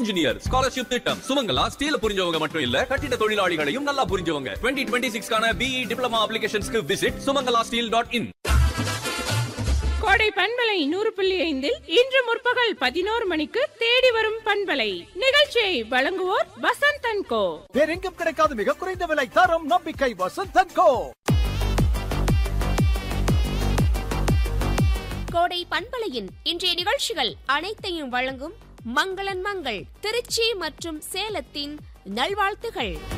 engineer scholarship திட்டம் சுமங்கலா ஸ்டீல புரிஞ்சவங்க மட்டும் இல்ல கட்டிட தொழிலாளிகளையும் நல்லா புரிஞ்சவங்க டுவெண்ட்டி டுவெண்ட்டி சிக்ஸ்க்கான பிஇ டிப்ளமா அப்ளிகேஷன்ஸ்க்கு visit Sumangala steel dot in கோடை பண்பலை நூறு புள்ளி ஐந்தில் இன்று முற்பகல் பதினோரு மணிக்கு தேடி வரும் பண்பலை நிகழ்ச்சியை வழங்குவோர் வசந்தன் கோ வேறெங்கும் கிடைக்காத மிக குறைந்த விலை தரம் நம்பிக்கை வசந்தன் கோ கோடை பண்பலையின் இன்றைய நிகழ்ச்சிகள் அனைத்தையும் வழங்கும் மங்களன் மங்கள் திருச்சி மற்றும் சேலத்தின் நல்வாழ்த்துகள்